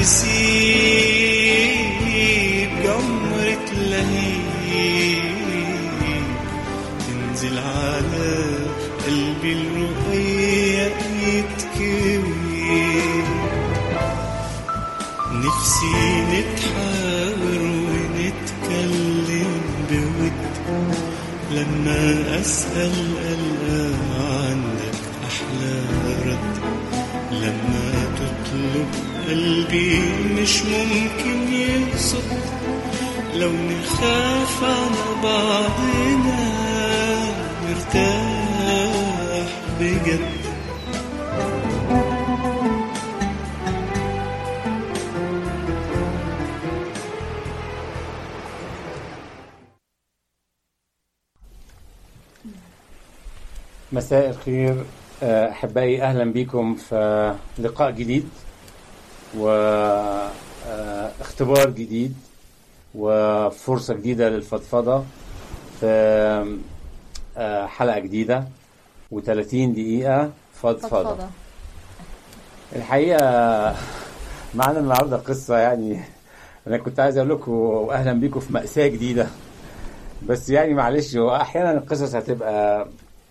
نسيب جمرة لهيب تنزل على قلبي الرقيق يتكوي نفسي نتحاور ونتكلم بود لما أسأل ألقى عندك أحلى رد لما تطلب قلبي مش ممكن يقصد لو نخاف على بعضنا نرتاح بجد مساء الخير آه، احبائي اهلا بكم في لقاء جديد واختبار جديد وفرصه جديده للفضفضه في آه، حلقه جديده و30 دقيقه فضفضه فضفضة الحقيقه معانا النهارده قصه يعني انا كنت عايز اقول لكم اهلا بكم في ماساه جديده بس يعني معلش هو احيانا القصص هتبقى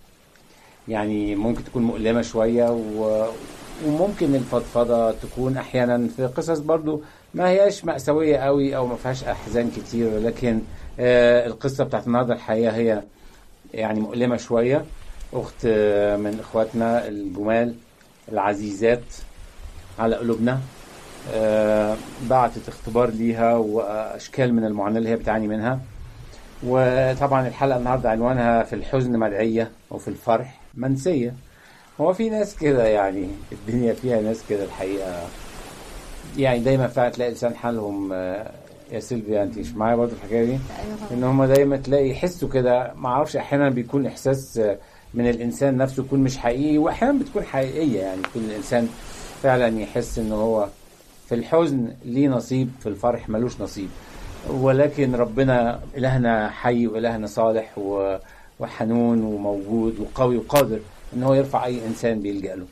يعني ممكن تكون مؤلمة شوية و... وممكن الفضفضة تكون أحيانا في قصص برضو ما هياش مأساوية قوي أو ما فيهاش أحزان كتير لكن آه القصة بتاعت النهاردة الحقيقة هي يعني مؤلمة شوية أخت آه، من إخواتنا الجمال العزيزات على قلوبنا آه بعتت اختبار ليها وأشكال من المعاناة اللي هي بتعاني منها وطبعا الحلقة النهاردة عنوانها في الحزن مدعية وفي الفرح منسية هو في ناس كده يعني الدنيا فيها ناس كده الحقيقة يعني دايما فعلا تلاقي لسان حالهم آه، يا سيلفيا انت مش معايا برضه الحكايه دي ايوه ان هم دايما تلاقي يحسوا كده ما اعرفش احيانا بيكون احساس آه، من الانسان نفسه يكون مش حقيقي واحيانا بتكون حقيقيه يعني يكون الانسان فعلا يحس ان هو في الحزن ليه نصيب في الفرح ملوش نصيب ولكن ربنا إلهنا حي وإلهنا صالح و- وحنون وموجود وقوي وقادر إن هو يرفع أي إنسان بيلجأ له.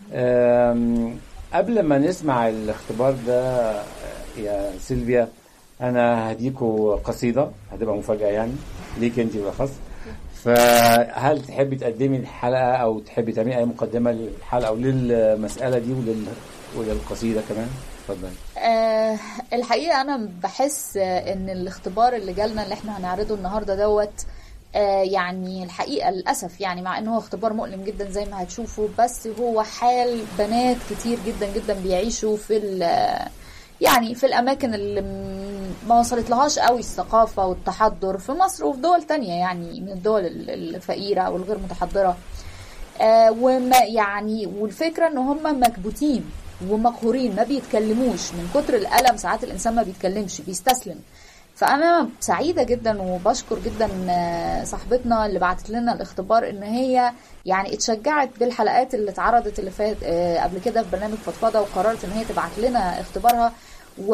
أم، قبل ما نسمع الاختبار ده يا سيلفيا أنا هديكوا قصيدة هتبقى مفاجأة يعني ليك أنت بالأخص. فهل تحبي تقدمي الحلقة أو تحبي تعملي أي مقدمة للحلقة وللمسألة دي ولل... وللقصيدة كمان؟ اتفضلي. آه الحقيقة أنا بحس آه، إن الاختبار اللي جالنا اللي إحنا هنعرضه النهاردة دوت آه يعني الحقيقة للأسف يعني مع إنه هو اختبار مؤلم جدا زي ما هتشوفوا بس هو حال بنات كتير جدا جدا بيعيشوا في ال- يعني في الأماكن اللي م- ما وصلت لهاش قوي الثقافة والتحضر في مصر وفي دول تانية يعني من الدول ال- الفقيرة أو الغير متحضرة آه وما يعني والفكرة ان هم مكبوتين ومقهورين ما بيتكلموش من كتر الألم ساعات الإنسان ما بيتكلمش بيستسلم فأنا سعيدة جدا وبشكر جدا آه، صاحبتنا اللي بعتت لنا الاختبار ان هي يعني اتشجعت بالحلقات اللي اتعرضت اللي فات آه، قبل كده في برنامج فضفضة وقررت ان هي تبعت لنا اختبارها و...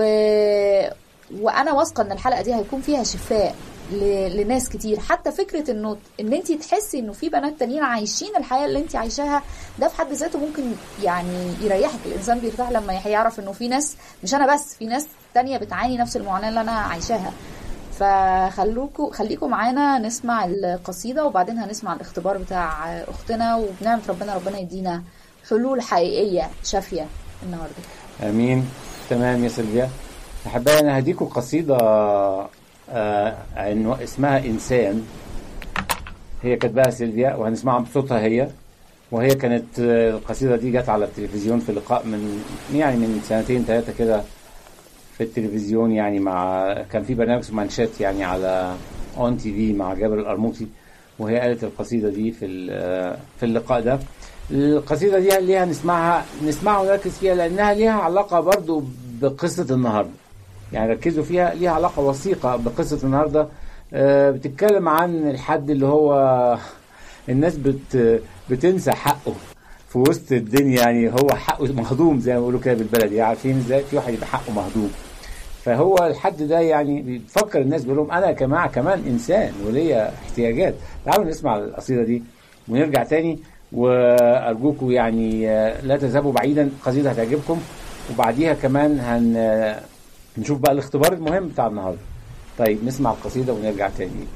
وانا واثقه ان الحلقه دي هيكون فيها شفاء ل... لناس كتير حتى فكره انه ان انت تحسي انه في بنات تانيين عايشين الحياه اللي انت عايشاها ده في حد ذاته ممكن يعني يريحك الانسان بيرتاح لما يعرف انه في ناس مش انا بس في ناس تانية بتعاني نفس المعاناه اللي انا عايشاها فخلوكوا خليكم معانا نسمع القصيده وبعدين هنسمع الاختبار بتاع اختنا وبنعمه ربنا ربنا يدينا حلول حقيقيه شافيه النهارده امين تمام يا سيلفيا احبائي انا هديكم قصيده آه عنو- اسمها انسان هي كاتباها سيلفيا وهنسمعها بصوتها هي وهي كانت آه، القصيده دي جت على التلفزيون في لقاء من يعني من سنتين ثلاثه كده في التلفزيون يعني مع كان في برنامج اسمه مانشيت يعني على اون تي في مع جابر القرموطي وهي قالت القصيده دي في ال- في اللقاء ده القصيده دي ليها نسمعها نسمعها ونركز فيها لانها ليها علاقه برضو بقصه النهارده يعني ركزوا فيها ليها علاقه وثيقه بقصه النهارده آه، بتتكلم عن الحد اللي هو الناس بت بتنسى حقه في وسط الدنيا يعني هو حقه مهضوم زي ما بيقولوا كده بالبلدي عارفين ازاي في واحد يبقى حقه مهضوم فهو الحد ده يعني بيفكر الناس بيقول لهم انا يا جماعه كمان انسان وليا احتياجات تعالوا نسمع القصيده دي ونرجع تاني وارجوكم يعني آه، لا تذهبوا بعيدا القصيده هتعجبكم وبعديها كمان هن نشوف بقى الاختبار المهم بتاع النهارده طيب نسمع القصيدة ونرجع تاني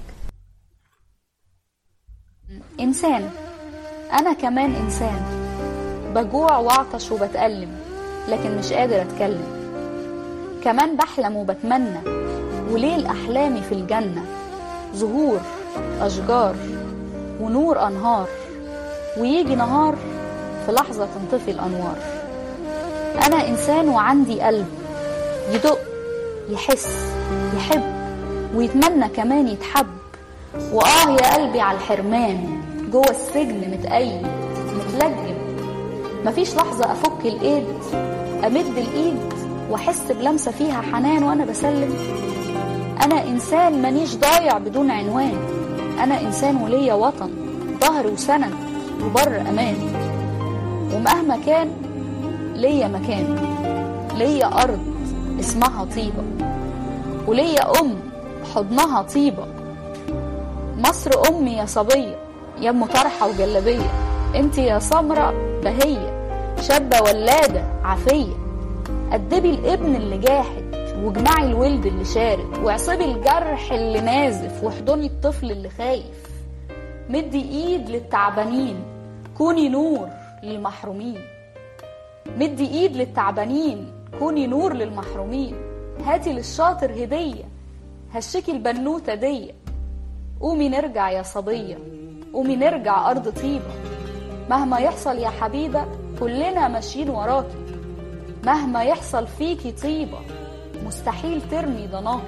إنسان أنا كمان إنسان بجوع وأعطش وبتألم لكن مش قادر أتكلم كمان بحلم وبتمنى وليل أحلامي في الجنة زهور أشجار ونور أنهار ويجي نهار في لحظة تنطفي الأنوار أنا إنسان وعندي قلب يدق يحس يحب ويتمنى كمان يتحب وآه يا قلبي على الحرمان جوه السجن متقيد متلجم مفيش لحظة أفك الإيد أمد الإيد وأحس بلمسة فيها حنان وأنا بسلم أنا إنسان مانيش ضايع بدون عنوان أنا إنسان وليا وطن ظهر وسند وبر أمان ومهما كان ليا مكان ليا أرض اسمها طيبة وليا أم حضنها طيبة مصر أمي يا صبية يا أم طرحة وجلبية انت يا سمرة بهية شابة ولادة عافية أدبي الابن اللي جاحد واجمعي الولد اللي شارد واعصبي الجرح اللي نازف واحضني الطفل اللي خايف مدي ايد للتعبانين كوني نور للمحرومين مدي ايد للتعبانين كوني نور للمحرومين هاتي للشاطر هدية هشكي البنوتة دي قومي نرجع يا صبية قومي نرجع أرض طيبة مهما يحصل يا حبيبة كلنا ماشيين وراكي مهما يحصل فيكي طيبة مستحيل ترمي ضناكي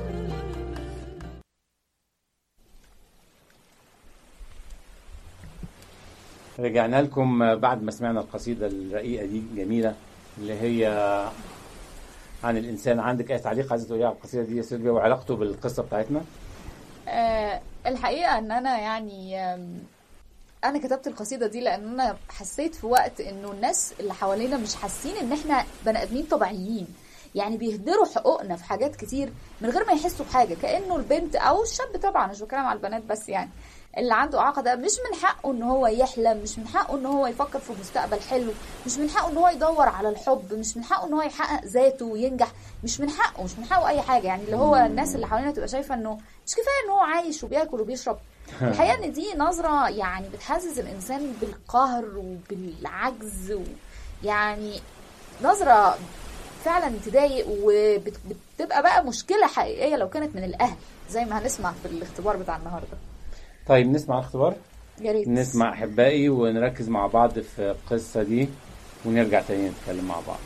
رجعنا لكم بعد ما سمعنا القصيدة الرقيقة دي جميلة اللي هي عن الإنسان عندك أي تعليق عايزة تقوليه على القصيدة دي يا سيلفيا وعلاقته بالقصة بتاعتنا؟ آه الحقيقة ان انا يعني آم، انا كتبت القصيدة دي لان انا حسيت في وقت انه الناس اللي حوالينا مش حاسين ان احنا بني ادمين طبيعيين يعني بيهدروا حقوقنا في حاجات كتير من غير ما يحسوا بحاجة كأنه البنت او الشاب طبعا مش بتكلم على البنات بس يعني اللي عنده إعاقة ده مش من حقه ان هو يحلم مش من حقه ان هو يفكر في مستقبل حلو مش من حقه ان هو يدور على الحب مش من حقه ان هو يحقق ذاته وينجح مش من حقه مش من حقه اي حاجة يعني اللي هو الناس اللي حوالينا تبقى شايفة انه مش كفاية ان هو عايش وبياكل وبيشرب الحقيقة ان دي نظرة يعني بتحسس الانسان بالقهر وبالعجز و يعني نظرة فعلا تضايق وبتبقى بقى مشكلة حقيقية لو كانت من الاهل زي ما هنسمع في الاختبار بتاع النهارده طيب نسمع الاختبار يا ريت نسمع أحبائي ونركز مع بعض في القصة دي ونرجع تاني نتكلم مع بعض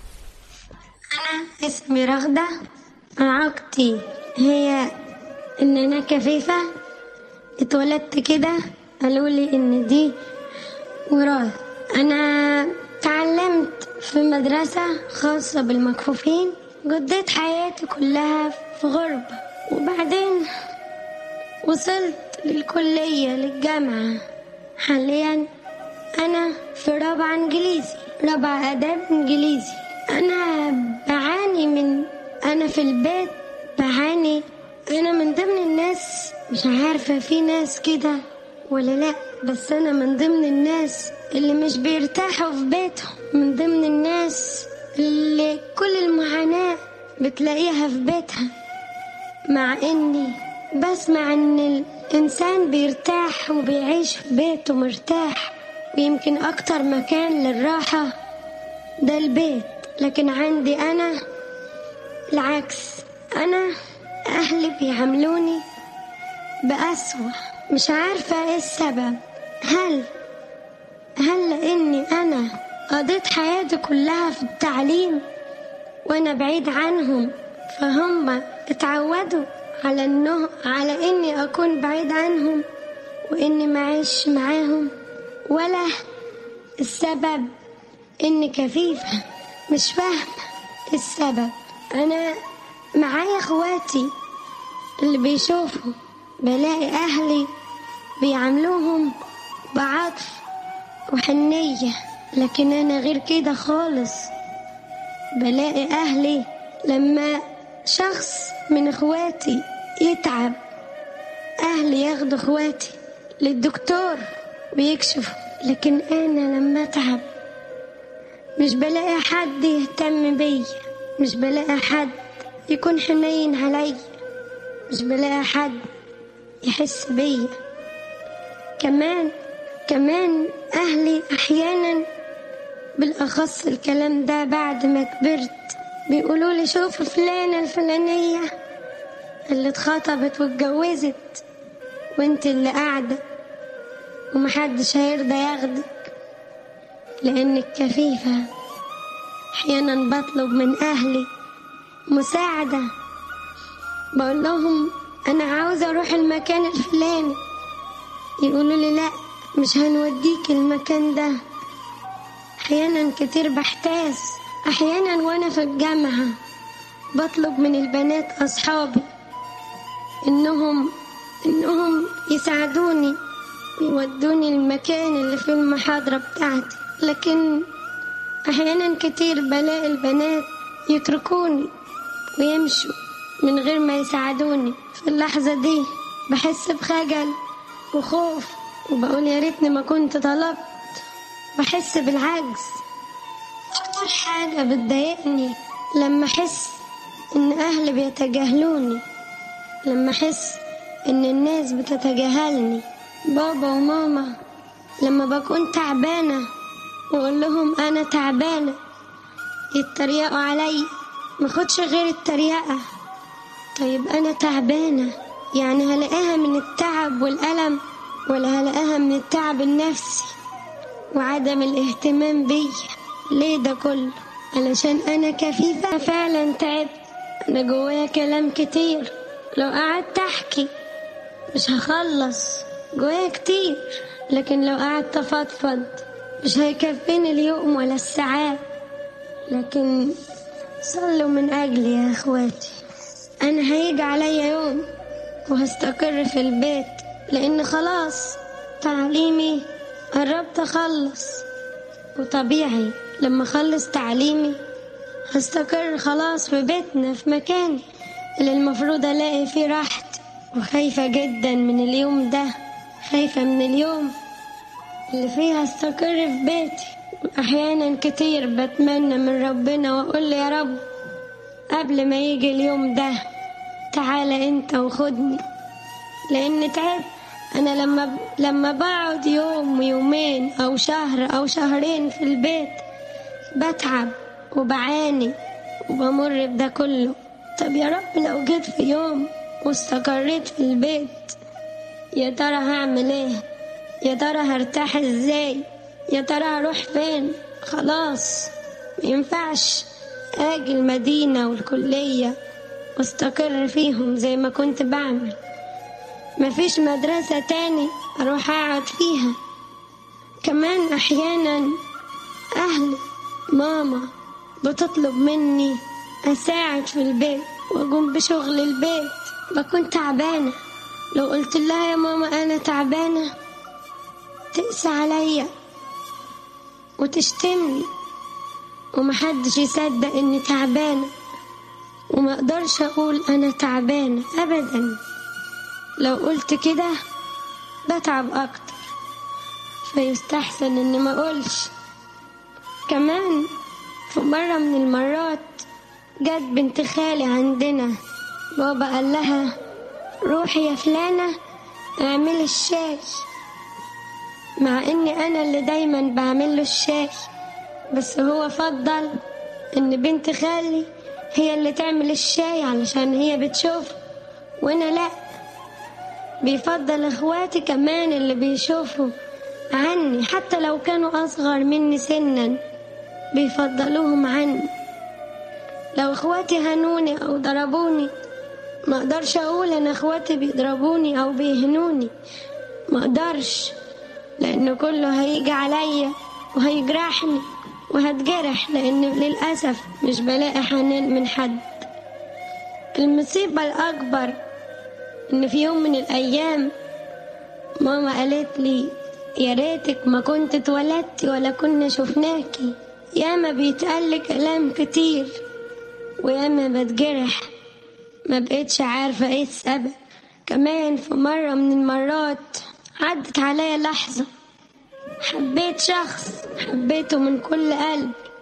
أنا اسمي رغدة إعاقتي هي إن أنا كفيفة اتولدت كده قالوا لي إن دي وراثة أنا تعلمت في مدرسة خاصة بالمكفوفين قضيت حياتي كلها في غربة وبعدين وصلت للكلية للجامعة حاليا أنا في رابعة إنجليزي رابعة آداب إنجليزي أنا بعاني من أنا في البيت بعاني أنا من ضمن الناس مش عارفة في ناس كده ولا لأ بس أنا من ضمن الناس اللي مش بيرتاحوا في بيتهم من ضمن الناس اللي كل المعاناة بتلاقيها في بيتها مع اني بسمع ان الانسان بيرتاح وبيعيش في بيته مرتاح ويمكن اكتر مكان للراحة ده البيت لكن عندي انا العكس انا اهلي بيعاملوني بأسوأ مش عارفة ايه السبب هل هل لاني انا قضيت حياتي كلها في التعليم وانا بعيد عنهم فهم اتعودوا على انه على اني اكون بعيد عنهم واني معيش معاهم ولا السبب اني كفيفة مش فاهمة السبب انا معايا اخواتي اللي بيشوفوا بلاقي اهلي بيعاملوهم بعطف وحنية لكن انا غير كده خالص بلاقي أهلي لما شخص من إخواتي يتعب أهلي ياخدوا إخواتي للدكتور ويكشفوا لكن أنا لما أتعب مش بلاقي حد يهتم بيا مش بلاقي حد يكون حنين عليا مش بلاقي حد يحس بيا كمان كمان أهلي أحيانا بالأخص الكلام ده بعد ما كبرت بيقولوا لي شوف فلانة الفلانية اللي اتخطبت واتجوزت وانت اللي قاعدة ومحدش هيرضى ياخدك لأنك كفيفة أحيانا بطلب من أهلي مساعدة بقول لهم أنا عاوزة أروح المكان الفلاني يقولوا لي لا مش هنوديك المكان ده أحيانا كتير بحتاس أحيانا وأنا في الجامعة بطلب من البنات أصحابي إنهم إنهم يساعدوني يودوني المكان اللي في المحاضرة بتاعتي لكن أحيانا كتير بلاقي البنات يتركوني ويمشوا من غير ما يساعدوني في اللحظة دي بحس بخجل وخوف وبقول يا ريتني ما كنت طلبت بحس بالعجز أكتر حاجة بتضايقني لما أحس إن أهلي بيتجاهلوني لما أحس إن الناس بتتجاهلني بابا وماما لما بكون تعبانة وأقول لهم أنا تعبانة يتريقوا عليا ماخدش غير التريقة طيب أنا تعبانة يعني هلاقيها من التعب والألم ولا هلاقيها من التعب النفسي وعدم الاهتمام بيا ليه ده كله علشان أنا كفيفة فعلا تعبت أنا جوايا كلام كتير لو قعدت أحكي مش هخلص جوايا كتير لكن لو قعدت أفضفض مش هيكفيني اليوم ولا الساعات لكن صلوا من أجلي يا أخواتي أنا هيجي عليا يوم وهستقر في البيت لأن خلاص تعليمي قربت أخلص وطبيعي لما أخلص تعليمي هستقر خلاص في بيتنا في مكاني اللي المفروض ألاقي فيه راحتي وخايفة جدا من اليوم ده خايفة من اليوم اللي فيه هستقر في بيتي أحيانا كتير بتمنى من ربنا وأقول له يا رب قبل ما يجي اليوم ده تعالى انت وخدني لان تعبت انا لما لما بقعد يوم ويومين او شهر او شهرين في البيت بتعب وبعاني وبمر بده كله طب يا رب لو جيت في يوم واستقريت في البيت يا ترى هعمل ايه يا ترى هرتاح ازاي يا ترى هروح فين خلاص مينفعش اجي المدينة والكلية واستقر فيهم زي ما كنت بعمل مفيش مدرسة تاني اروح اقعد فيها كمان احيانا اهلي ماما بتطلب مني اساعد في البيت واقوم بشغل البيت بكون تعبانة لو قلت لها يا ماما انا تعبانة تقسى عليا وتشتمني ومحدش يصدق اني تعبانة وما اقدرش اقول انا تعبانة ابدا لو قلت كده بتعب اكتر فيستحسن اني ما اقولش كمان في مرة من المرات جت بنت خالي عندنا بابا قال لها روحي يا فلانة اعملي الشاي مع اني انا اللي دايما بعمل له الشاي بس هو فضل ان بنت خالي هي اللي تعمل الشاي علشان هي بتشوف وانا لا بيفضل اخواتي كمان اللي بيشوفوا عني حتى لو كانوا اصغر مني سنا بيفضلوهم عني لو اخواتي هنوني او ضربوني ما اقدرش اقول ان اخواتي بيضربوني او بيهنوني ما اقدرش لان كله هيجي عليا وهيجرحني وهتجرح لان للاسف مش بلاقي حنان من حد المصيبة الاكبر ان في يوم من الايام ماما قالت لي يا ريتك ما كنت اتولدتي ولا كنا شفناكي ياما بيتقال كلام كتير وياما بتجرح ما بقتش عارفة ايه السبب كمان في مرة من المرات عدت عليا لحظة حبيت شخص حبيته من كل قلب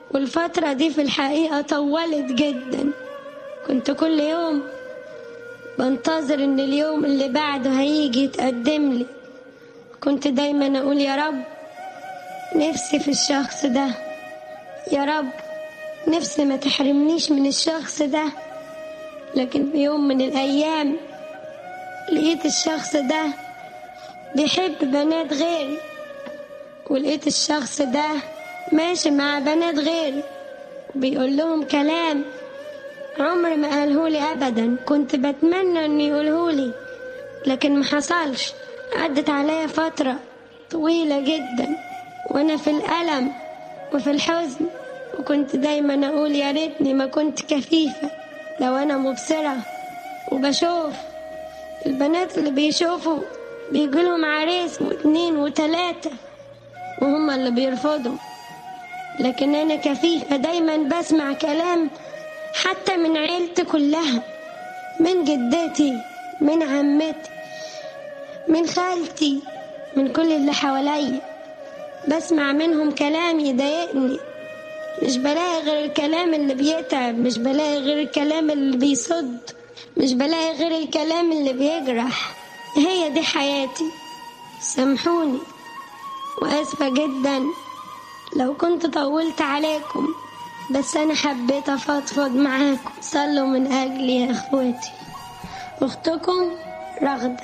والفترة دي في الحقيقة طولت جدا كنت كل يوم بنتظر ان اليوم اللي بعده هيجي يتقدم لي كنت دايما اقول يا رب نفسي في الشخص ده يا رب نفسي ما تحرمنيش من الشخص ده لكن في يوم من الايام لقيت الشخص ده بيحب بنات غيري ولقيت الشخص ده ماشي مع بنات غيري وبيقول لهم كلام عمر ما قالهولي ابدا كنت بتمنى انه يقولهولي لكن ما حصلش عدت عليا فترة طويلة جدا وانا في الألم وفي الحزن وكنت دايما اقول يا ريتني ما كنت كفيفة لو انا مبصرة وبشوف البنات اللي بيشوفوا بيجيلهم عريس واتنين وتلاتة وهم اللي بيرفضوا لكن انا كفيفة دايما بسمع كلام حتى من عيلتي كلها من جدتي من عمتي من خالتي من كل اللي حواليا بسمع منهم كلام يضايقني مش بلاقي غير الكلام اللي بيتعب مش بلاقي غير الكلام اللي بيصد مش بلاقي غير الكلام اللي بيجرح هي دي حياتي سامحوني واسفة جدا لو كنت طولت عليكم بس انا حبيت افضفض معاكم صلوا من اجلي يا اخواتي اختكم رغده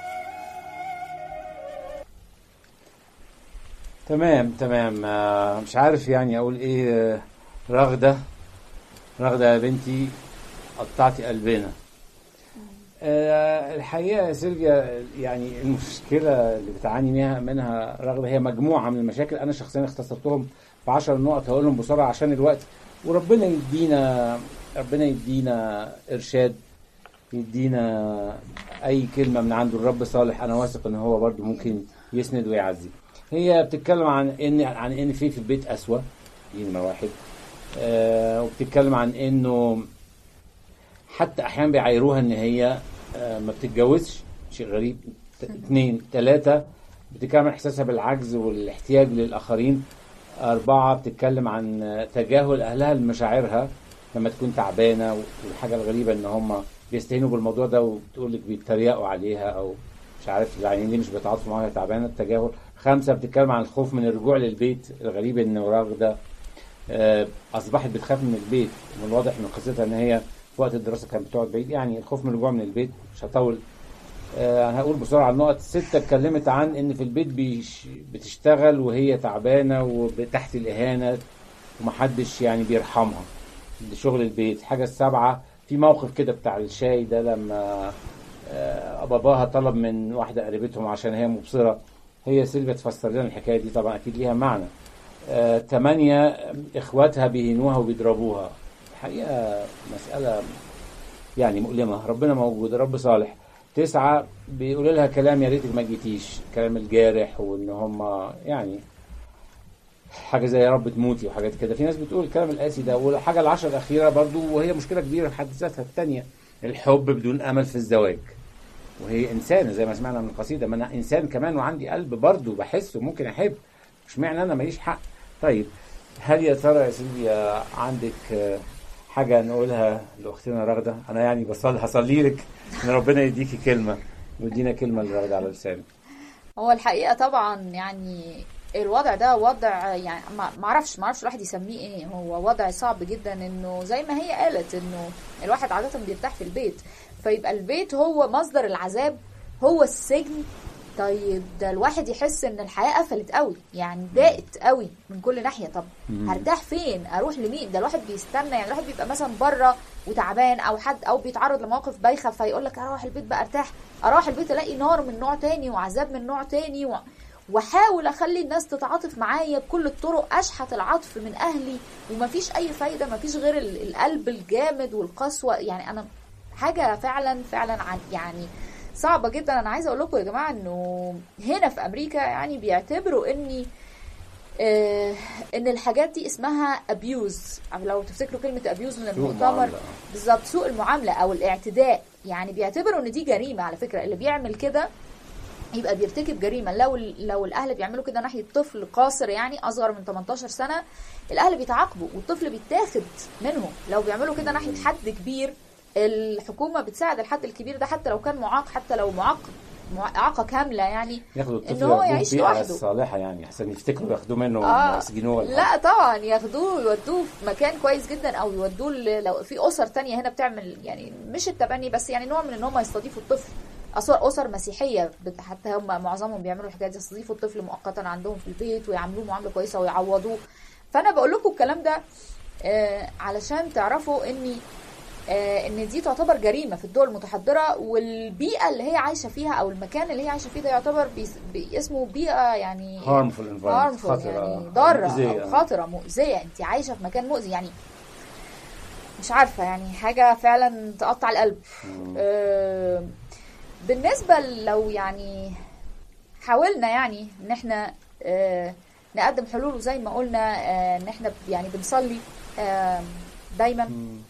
تمام تمام آه، مش عارف يعني اقول ايه آه، رغده رغده يا بنتي قطعتي قلبنا آه، الحقيقه يا سيلفيا يعني المشكله اللي بتعاني منها منها رغده هي مجموعه من المشاكل انا شخصيا اختصرتهم في 10 نقط هقولهم بسرعه عشان الوقت وربنا يدينا ربنا يدينا ارشاد يدينا اي كلمه من عنده الرب صالح انا واثق ان هو برضو ممكن يسند ويعزي هي بتتكلم عن ان عن ان في في البيت قسوه دي نمره واحد آه وبتتكلم عن انه حتى احيانا بيعايروها ان هي آه ما بتتجوزش شيء غريب ت- اثنين ثلاثه بتتكلم عن احساسها بالعجز والاحتياج للاخرين أربعة بتتكلم عن آه، تجاهل أهلها لمشاعرها لما تكون تعبانة والحاجة الغريبة إن هم بيستهينوا بالموضوع ده وبتقول لك بيتريقوا عليها أو مش عارف يعني ليه مش بيتعاطفوا معاها تعبانة التجاهل خمسة بتتكلم عن الخوف من الرجوع للبيت الغريب إن راغدة آه، أصبحت بتخاف من البيت من الواضح من قصتها إن هي في وقت الدراسة كانت بتقعد بعيد يعني الخوف من الرجوع من البيت مش هطول آه، انا هقول بسرعه النقط ستة اتكلمت عن ان في البيت بيش بتشتغل وهي تعبانه وتحت الاهانه ومحدش يعني بيرحمها ده شغل البيت حاجه السابعه في موقف كده بتاع الشاي ده لما آه، باباها طلب من واحده قريبتهم عشان هي مبصره هي سيلفيا تفسر لنا الحكايه دي طبعا اكيد ليها معنى آه، تمانية اخواتها بيهينوها وبيضربوها الحقيقه مساله يعني مؤلمة ربنا موجود رب صالح تسعة بيقولوا لها كلام يا ريتك ما جيتيش كلام الجارح وان هم يعني حاجة زي يا رب تموتي وحاجات كده في ناس بتقول الكلام القاسي ده والحاجة العشرة الأخيرة برضو وهي مشكلة كبيرة في حد ذاتها الثانية الحب بدون أمل في الزواج وهي إنسانة زي ما سمعنا من القصيدة ما أنا إنسان كمان وعندي قلب برضو بحس وممكن أحب مش معنى أنا ماليش حق طيب هل يا ترى يا سيدي عندك آه، حاجة نقولها لأختنا رغدة أنا يعني بصلي هصلي لك إن ربنا يديكي كلمة ويدينا كلمة لرغدة على لسانك هو الحقيقة طبعا يعني الوضع ده وضع يعني ما ما اعرفش ما اعرفش الواحد يسميه ايه هو وضع صعب جدا انه زي ما هي قالت انه الواحد عادة بيرتاح في البيت فيبقى البيت هو مصدر العذاب هو السجن طيب ده الواحد يحس ان الحياة قفلت قوي يعني ضاقت قوي من كل ناحية طب هرتاح فين اروح لمين ده الواحد بيستنى يعني الواحد بيبقى مثلا بره وتعبان او حد او بيتعرض لمواقف بايخه فيقول لك اروح البيت بقى ارتاح اروح البيت الاقي نار من نوع تاني وعذاب من نوع تاني و... واحاول اخلي الناس تتعاطف معايا بكل الطرق اشحت العطف من اهلي ومفيش اي فايده مفيش غير ال- القلب الجامد والقسوه يعني انا حاجه فعلا فعلا عن يعني صعبه جدا انا عايزه اقول لكم يا جماعه انه هنا في امريكا يعني بيعتبروا اني آه ان الحاجات دي اسمها ابيوز لو تفتكروا كلمه ابيوز من سوء المؤتمر معاملة. بالظبط سوء المعامله او الاعتداء يعني بيعتبروا ان دي جريمه على فكره اللي بيعمل كده يبقى بيرتكب جريمه لو لو الاهل بيعملوا كده ناحيه طفل قاصر يعني اصغر من 18 سنه الاهل بيتعاقبوا والطفل بيتاخد منهم لو بيعملوا كده ناحيه حد كبير الحكومه بتساعد الحد الكبير ده حتى لو كان معاق حتى لو معاق مع- اعاقه كامله يعني ياخدوا ان الطفل هو ياخدوه يعيش البيئة لوحده الصالحة يعني احسن يفتكروا ياخدوه منه آه. ويسجنوه ولا لا طبعا ياخدوه يودوه في مكان كويس جدا او يودوه ل- لو في اسر تانية هنا بتعمل يعني مش التبني بس يعني نوع من ان هم يستضيفوا الطفل اسر اسر مسيحيه بت- حتى هم معظمهم بيعملوا الحكايه دي يستضيفوا الطفل مؤقتا عندهم في البيت ويعاملوه معامله كويسه ويعوضوه فانا بقول لكم الكلام ده آه علشان تعرفوا اني آه، ان دي تعتبر جريمه في الدول المتحضره والبيئه اللي هي عايشه فيها او المكان اللي هي عايشه فيه ده يعتبر بيس- بي اسمه بيئه يعني harmful environment harmful خطرة يعني ضاره مؤذية. او خطره مؤذيه انت عايشه في مكان مؤذي يعني مش عارفه يعني حاجه فعلا تقطع القلب آه، بالنسبه لو يعني حاولنا يعني ان احنا آه، نقدم حلول وزي ما قلنا آه، ان احنا يعني بنصلي آه، دايما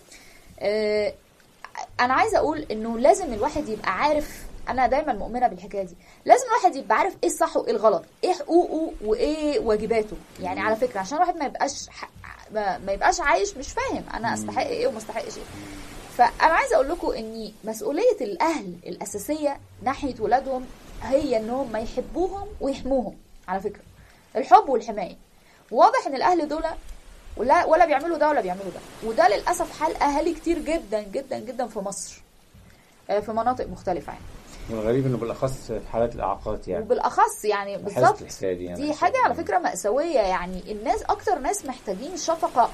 آه، انا عايزه اقول انه لازم الواحد يبقى عارف انا دايما مؤمنه بالحكايه دي لازم الواحد يبقى عارف ايه الصح وايه الغلط ايه حقوقه وايه واجباته يعني على فكره عشان الواحد ما يبقاش ح- ما ما يبقاش عايش مش فاهم انا استحق ايه وما استحقش ايه فانا عايزه اقول لكم ان مسؤوليه الاهل الاساسيه ناحيه ولادهم هي انهم ما يحبوهم ويحموهم على فكره الحب والحمايه واضح ان الاهل دول ولا ولا بيعملوا ده ولا بيعملوا ده وده للاسف حال اهالي كتير جدا جدا جدا في مصر آه، في مناطق مختلفه يعني والغريب انه بالاخص في حالات الاعاقات يعني وبالاخص يعني لاحظت بالظبط الحكايه دي يعني دي حاجة على فكرة مأساوية يعني الناس أكتر ناس محتاجين شفقة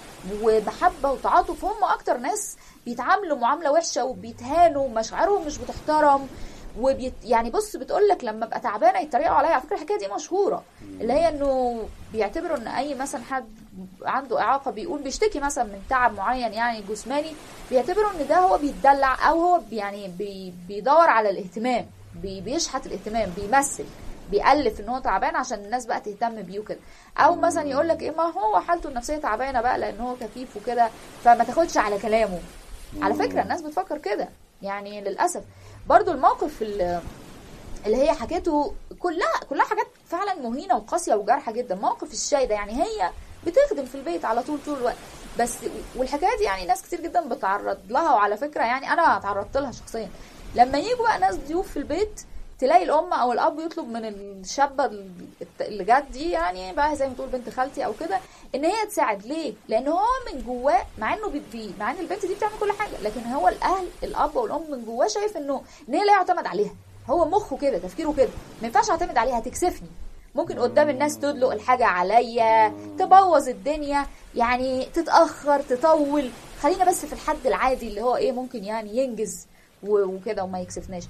ومحبة وتعاطف هم أكتر ناس بيتعاملوا معاملة وحشة وبيتهانوا مشاعرهم مش بتحترم وبيت يعني بص بتقول لك لما ابقى تعبانه يتريقوا عليا على فكره الحكايه دي مشهوره اللي هي انه بيعتبروا ان اي مثلا حد عنده اعاقه بيقول بيشتكي مثلا من تعب معين يعني جسماني بيعتبروا ان ده هو بيتدلع او هو بي- يعني بي بيدور على الاهتمام بي بيشحت الاهتمام بيمثل بيألف ان هو تعبان عشان الناس بقى تهتم بيه وكده او مثلا يقول لك ايه ما هو حالته النفسيه تعبانه بقى لان هو كفيف وكده فما تاخدش على كلامه على فكره الناس بتفكر كده يعني للاسف برضو الموقف ال- اللي هي حكيته كلها كلها حاجات فعلا مهينه وقاسيه وجارحه جدا موقف الشاي ده يعني هي بتخدم في البيت على طول طول الوقت بس والحكايه دي يعني ناس كتير جدا بتعرض لها وعلى فكره يعني انا تعرضت لها شخصيا لما يجوا بقى ناس ضيوف في البيت تلاقي الام او الاب يطلب من الشابه اللي جت دي يعني بقى زي ما تقول بنت خالتي او كده ان هي تساعد ليه؟ لان هو من جواه مع انه بي مع ان البنت دي بتعمل كل حاجه لكن هو الاهل الاب والام من جواه شايف انه ان هي لا يعتمد عليها هو مخه كده تفكيره كده ما ينفعش اعتمد عليها تكسفني ممكن قدام الناس تدلق الحاجه عليا تبوظ الدنيا يعني تتاخر تطول خلينا بس في الحد العادي اللي هو ايه ممكن يعني ينجز و- وكده وما يكسفناش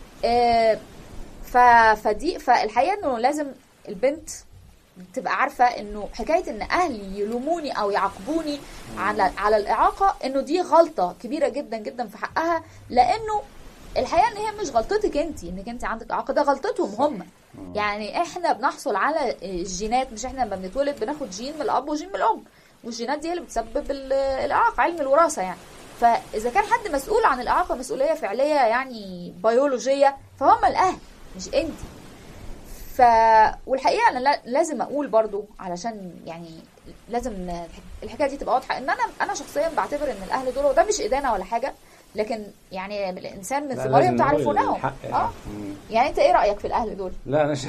آه، ف... فدي فالحقيقه انه لازم البنت تبقى عارفه انه حكايه ان اهلي يلوموني او يعاقبوني على على الاعاقه انه دي غلطه كبيره جدا جدا في حقها لانه الحقيقه ان هي مش غلطتك انت انك انت عندك اعاقه ده غلطتهم هم يعني احنا بنحصل على الجينات مش احنا لما بنتولد بناخد جين من الاب وجين من الام والجينات دي هي اللي بتسبب ال- الاعاقه علم الوراثه يعني فاذا كان حد مسؤول عن الاعاقه مسؤوليه فعليه يعني بيولوجيه فهم الاهل مش انت ف والحقيقه انا لا- لازم اقول برضو علشان يعني لازم ن- الحكايه دي تبقى واضحه ان انا انا شخصيا بعتبر ان الاهل دول وده مش ادانه ولا حاجه لكن يعني الانسان من لا، صغرهم لازم نقول تعرفونهم الحق يعني. اه مم. يعني انت ايه رايك في الاهل دول لا انا ش...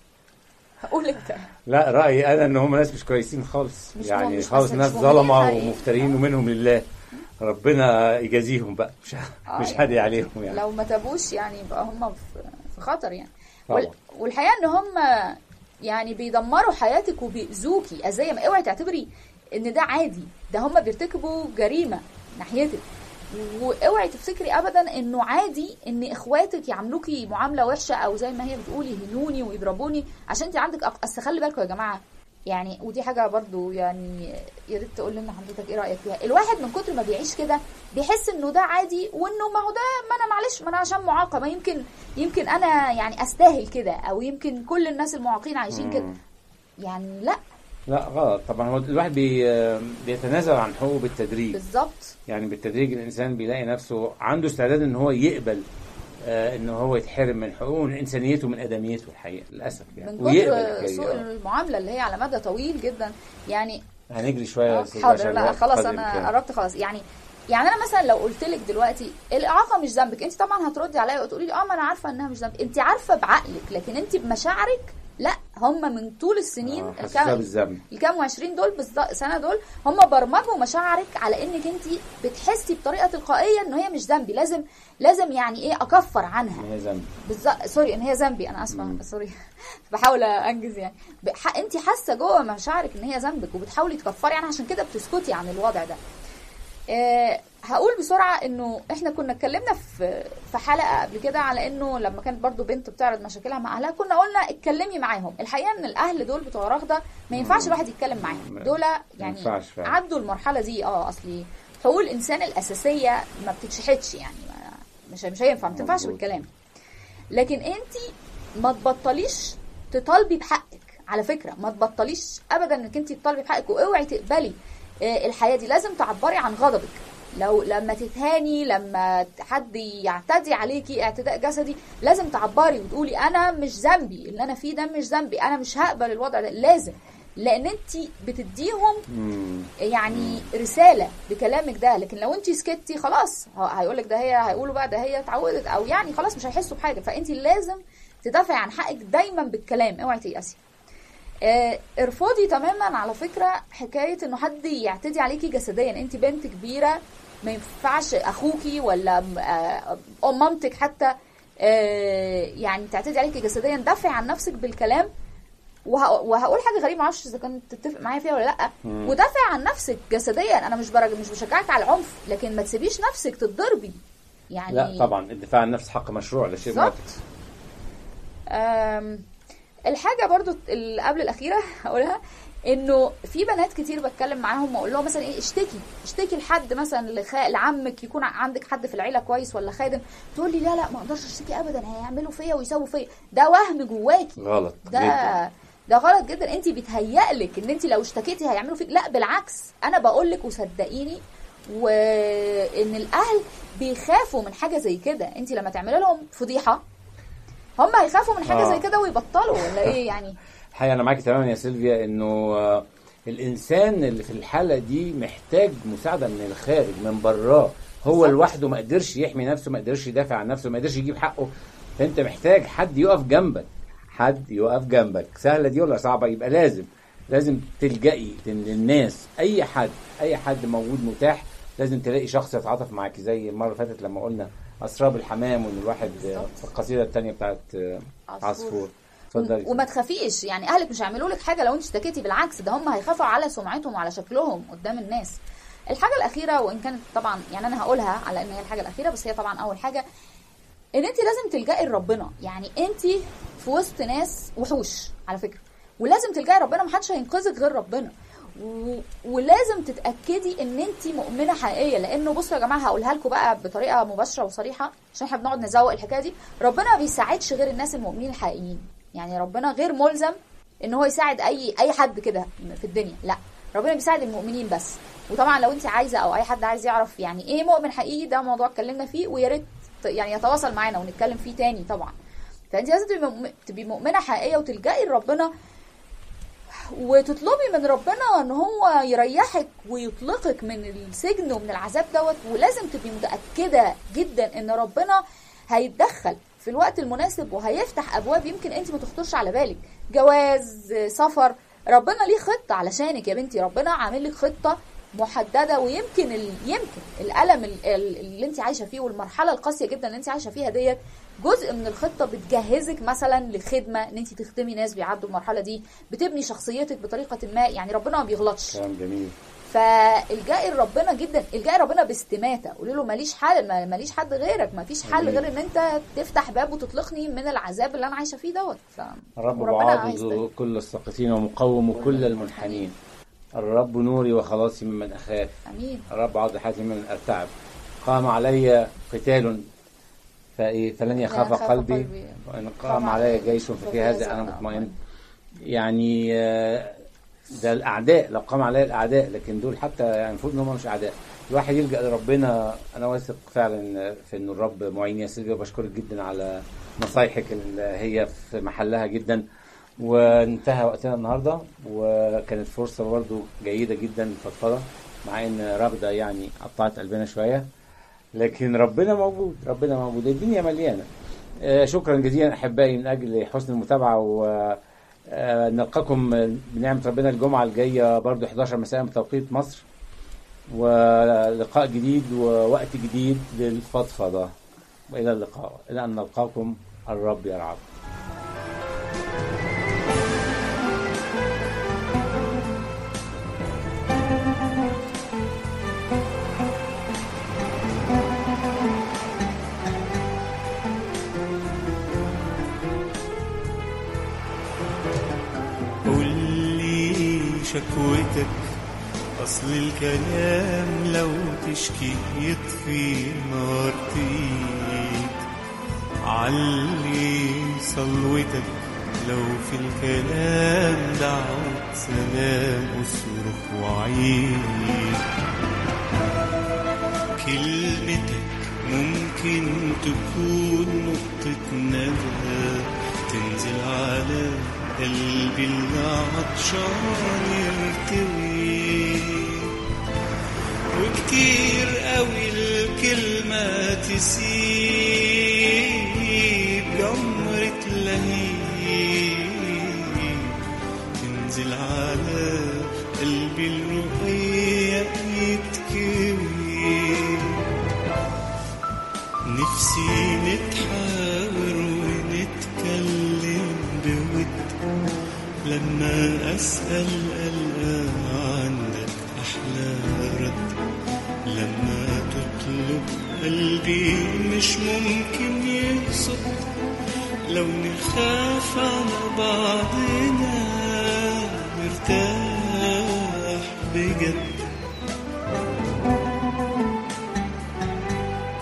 قول انت لا رايي انا ان هم ناس مش كويسين خالص مش يعني مش خالص بس ناس مش مؤمنين ظلمه حقيقي. ومفترين ومنهم لله ربنا يجازيهم بقى مش آه مش يعني هادي عليهم يعني لو ما تابوش يعني يبقى هم في في خطر يعني طبعا. وال- والحقيقه ان هم يعني بيدمروا حياتك وبيأذوكي اذيه ما اوعي تعتبري ان ده عادي ده هم بيرتكبوا جريمه ناحيتك واوعي تفتكري ابدا انه عادي ان اخواتك يعاملوكي معامله وحشه او زي ما هي بتقول يهنوني ويضربوني عشان انت عندك أق... اصل خلي بالكم يا جماعه يعني ودي حاجه برضو يعني يا ريت تقول لنا حضرتك ايه رايك فيها الواحد من كتر ما بيعيش كده بيحس انه ده عادي وانه ما هو ده ما انا معلش ما انا عشان معاقه ما يمكن يمكن انا يعني استاهل كده او يمكن كل الناس المعاقين عايشين كده مم. يعني لا لا غلط طبعا هو الواحد بي... بيتنازل عن حقوقه بالتدريج بالظبط يعني بالتدريج الانسان بيلاقي نفسه عنده استعداد ان هو يقبل آه ان هو يتحرم من حقوقه من انسانيته من ادميته الحقيقه للاسف يعني من ويقبل كتر الحكاية سوء دي. المعامله اللي هي على مدى طويل جدا يعني هنجري شويه يا آه، أستاذ حاضر عشان لا الوقت خلاص قدر انا الإمكان. قربت خلاص يعني يعني انا مثلا لو قلت لك دلوقتي الاعاقه مش ذنبك انت طبعا هتردي عليا وتقولي لي اه ما انا عارفه انها مش ذنبك انت عارفه بعقلك لكن انت بمشاعرك لا هم من طول السنين آه، حسسها الكام بالذنب الكام وعشرين دول بالظ- سنه دول هم برمجوا مشاعرك على انك انت بتحسي بطريقه تلقائيه ان هي مش ذنبي لازم لازم يعني ايه اكفر عنها إن هي ذنب بالظبط سوري ان هي ذنبي انا اسفه مم. سوري بحاول انجز يعني بح... انت حاسه جوه مشاعرك ان هي ذنبك وبتحاولي تكفري عنها عشان كده بتسكتي عن الوضع ده أه هقول بسرعه انه احنا كنا اتكلمنا في في حلقه قبل كده على انه لما كانت برضو بنت بتعرض مشاكلها مع اهلها كنا قلنا اتكلمي معاهم الحقيقه ان الاهل دول بتوع رغده ما ينفعش الواحد يتكلم معاهم ما- دول ما يعني ينفعش فعلا. عدوا المرحله دي اه اصلي حقوق الانسان الاساسيه ما بتتشحتش يعني ما مش مش هينفع ما تنفعش مظبوط. بالكلام لكن انت ما تبطليش تطالبي بحقك على فكره ما تبطليش ابدا انك انت تطالبي بحقك واوعي تقبلي آه، الحياه دي لازم تعبري عن غضبك لو لما تتهاني لما حد يعتدي عليكي اعتداء جسدي لازم تعبري وتقولي انا مش ذنبي اللي انا فيه ده مش ذنبي انا مش هقبل الوضع ده لازم لان انت بتديهم مم. يعني رساله بكلامك ده لكن لو انت سكتي خلاص هيقول لك ده هي هيقولوا بقى ده هي اتعودت او يعني خلاص مش هيحسوا بحاجه فانت لازم تدافعي عن حقك دايما بالكلام اوعي تيأسي آه، ارفضي تماما على فكره حكايه انه حد يعتدي عليكي جسديا انت بنت كبيره ما ينفعش اخوكي ولا آه، ام مامتك حتى آه، يعني تعتدي عليكي جسديا دافعي عن نفسك بالكلام وه- وهقول حاجه غريبه معرفش اذا كنت تتفق معايا فيها ولا لا مم. ودافع عن نفسك جسديا انا مش برج مش بشجعك على العنف لكن ما تسيبيش نفسك تتضربي يعني لا طبعا الدفاع عن النفس حق مشروع لا شيء بالظبط. معتكس أم، الحاجه برضو اللي قبل الاخيره هقولها انه في بنات كتير بتكلم معاهم واقول لهم مثلا ايه اشتكي اشتكي لحد مثلا لخ... لعمك يكون عندك حد في العيله كويس ولا خادم تقول لي لا لا ما اقدرش اشتكي ابدا هيعملوا فيا ويسووا فيا ده وهم جواكي غلط ده جدا ده غلط جدا انت بيتهيألك ان انت لو اشتكيتي هيعملوا فيك لا بالعكس انا بقول لك وصدقيني وان الاهل بيخافوا من حاجه زي كده انت لما تعملي لهم فضيحه هم هيخافوا من حاجه آه. زي كده ويبطلوا ولا ايه يعني الحقيقه انا معاكي تماما يا سيلفيا انه آه، الانسان اللي في الحاله دي محتاج مساعده من الخارج من براه هو بالظبط. لوحده ما قدرش يحمي نفسه ما قدرش يدافع عن نفسه ما قدرش يجيب حقه فانت محتاج حد يقف جنبك حد يقف جنبك سهله دي ولا صعبه يبقى لازم لازم تلجئي للناس اي حد اي حد موجود متاح لازم تلاقي شخص يتعاطف معاك زي المره اللي فاتت لما قلنا اسراب الحمام وان الواحد آه، بالظبط. في القصيده الثانيه بتاعت آه، عصفور. عصفور اتفضلي وما تخافيش يعني اهلك مش هيعملوا لك حاجه لو انت اشتكيتي بالعكس ده هم هيخافوا على سمعتهم وعلى شكلهم قدام الناس الحاجه الاخيره وان كانت طبعا يعني انا هقولها على ان هي الحاجه الاخيره بس هي طبعا اول حاجه ان انت لازم تلجئي لربنا يعني انت في وسط ناس وحوش على فكره ولازم تلجئي ربنا محدش هينقذك غير ربنا و... ولازم تتاكدي ان انت مؤمنه حقيقيه لانه بصوا يا جماعه هقولها لكم بقى بطريقه مباشره وصريحه عشان احنا بنقعد نزوق الحكايه دي ربنا ما بيساعدش غير الناس المؤمنين الحقيقيين يعني ربنا غير ملزم ان هو يساعد اي اي حد كده في الدنيا لا ربنا بيساعد المؤمنين بس وطبعا لو انت عايزه او اي حد عايز يعرف يعني ايه مؤمن حقيقي ده موضوع اتكلمنا فيه ويا ريت يعني يتواصل معانا ونتكلم فيه تاني طبعا فانت لازم تبقي مؤم- تبقي مؤمنه حقيقيه وتلجئي لربنا وتطلبي من ربنا ان هو يريحك ويطلقك من السجن ومن العذاب دوت ولازم تبقي متاكده جدا ان ربنا هيتدخل في الوقت المناسب وهيفتح ابواب يمكن انت ما تخطرش على بالك جواز سفر ربنا ليه خطه علشانك يا بنتي ربنا عامل لك خطه محدده ويمكن ال... يمكن الالم ال- ال- اللي انت عايشه فيه والمرحله القاسيه جدا اللي انت عايشه فيها ديت جزء من الخطه بتجهزك مثلا لخدمه ان انت تخدمي ناس بيعدوا المرحله دي بتبني شخصيتك بطريقه ما يعني ربنا ما بيغلطش كلام جميل فالجئي لربنا جدا الجئي ربنا باستماته قولي له ماليش حل ما- ماليش حد غيرك ما فيش حل جميل. غير ان انت تفتح باب وتطلقني من العذاب اللي انا عايشه فيه دوت ف... الرب وربنا عايز معاضد ده. كل الساقطين ومقوم كل المنحنين الرب نوري وخلاصي ممن أخاف امين الرب عوض حياتي ممن أرتعب قام علي قتال فإيه فلن يخاف يخاف قلبي قلبي. وإن قام علي جيش ففي هذا أنا مطمئن يعني آه، ده الاعداء لو قام عليا الاعداء لكن دول حتى يعني المفروض ان هم مش اعداء الواحد يلجا لربنا انا واثق فعلا في ان الرب معين يا سيدي وبشكرك جدا على نصايحك اللي هي في محلها جدا وانتهى وقتنا النهارده وكانت فرصه برضو جيده جدا للفضفضه مع ان رغده يعني قطعت قلبنا شويه لكن ربنا موجود ربنا موجود الدنيا مليانه آه، شكرا جزيلا احبائي من اجل حسن المتابعه و آه، نلقاكم بنعمه ربنا الجمعه الجايه برضو 11 مساء بتوقيت مصر ولقاء جديد ووقت جديد للفضفضه والى اللقاء الى ان نلقاكم الرب يرعاكم قول لي شكوتك أصل الكلام لو تشكي يطفي نار تيك علي صلوتك لو في الكلام دعوة سلام اصرخ وعيد كلمتك ممكن تكون نقطة ندى تنزل على قلبي اللي عطشان يرتوي وكتير قوي الكلمة تسيب جمرة لهيب تنزل على قلبي الرقيق يتكوي نفسي نتحاور ونتكلم بود لما أسأل ألقى عندك أحلى رد لما تطلب قلبي مش ممكن يقصد لو نخاف على بعضنا نرتاح بجد